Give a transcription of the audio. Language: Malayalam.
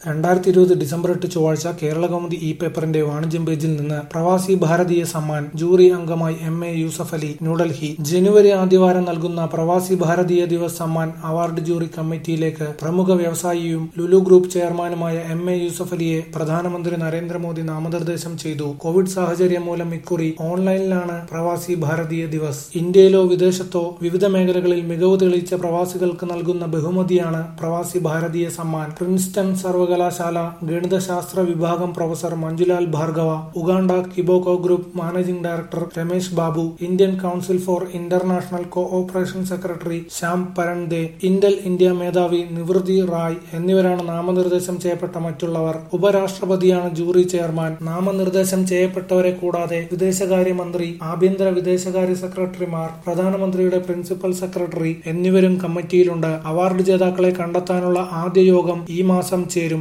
രണ്ടായിരത്തി ഇരുപത് ഡിസംബർ എട്ട് ചൊവ്വാഴ്ച കേരളകൗമുദി ഇ പേപ്പറിന്റെ വാണിജ്യം പേജിൽ നിന്ന് പ്രവാസി ഭാരതീയ സമ്മാൻ ജൂറി അംഗമായി എം എ യൂസഫ് അലി ന്യൂഡൽഹി ജനുവരി ആദ്യവാരം നൽകുന്ന പ്രവാസി ഭാരതീയ ദിവസ് സമ്മാൻ അവാർഡ് ജൂറി കമ്മിറ്റിയിലേക്ക് പ്രമുഖ വ്യവസായിയും ലുലു ഗ്രൂപ്പ് ചെയർമാനുമായ എം എ യൂസഫ് അലിയെ പ്രധാനമന്ത്രി നരേന്ദ്രമോദി നാമനിർദ്ദേശം ചെയ്തു കോവിഡ് സാഹചര്യം മൂലം ഇക്കുറി ഓൺലൈനിലാണ് പ്രവാസി ഭാരതീയ ദിവസ് ഇന്ത്യയിലോ വിദേശത്തോ വിവിധ മേഖലകളിൽ മികവ് തെളിയിച്ച പ്രവാസികൾക്ക് നൽകുന്ന ബഹുമതിയാണ് പ്രവാസി ഭാരതീയ സമ്മാൻ പ്രിൻസ്റ്റൺ സർവകലാശാല ഗണിതശാസ്ത്ര വിഭാഗം professor Manjulal Bhargava Uganda Kiboko group managing director Ramesh Babu Indian council for international cooperation secretary Shyam Parande Intel India മേധാവി നിവൃത്തി റായ് എന്നിവരാണ് നാമനിർദ്ദേശം ചെയ്യപ്പെട്ട മറ്റുള്ളവർ ഉപരാഷ്ട്രപതിയാണ് ജൂറി ചെയർമാൻ നാമനിർദ്ദേശം ചെയ്യപ്പെട്ടവരെ കൂടാതെ വിദേശകാര്യമന്ത്രി ആഭ്യന്തര വിദേശകാര്യ സെക്രട്ടറിമാർ പ്രധാനമന്ത്രിയുടെ പ്രിൻസിപ്പൽ സെക്രട്ടറി എന്നിവരും കമ്മിറ്റിയിലുണ്ട് അവാർഡ് ജേതാക്കളെ കണ്ടെത്താനുള്ള ആദ്യ യോഗം ഈ മാസം ചേരും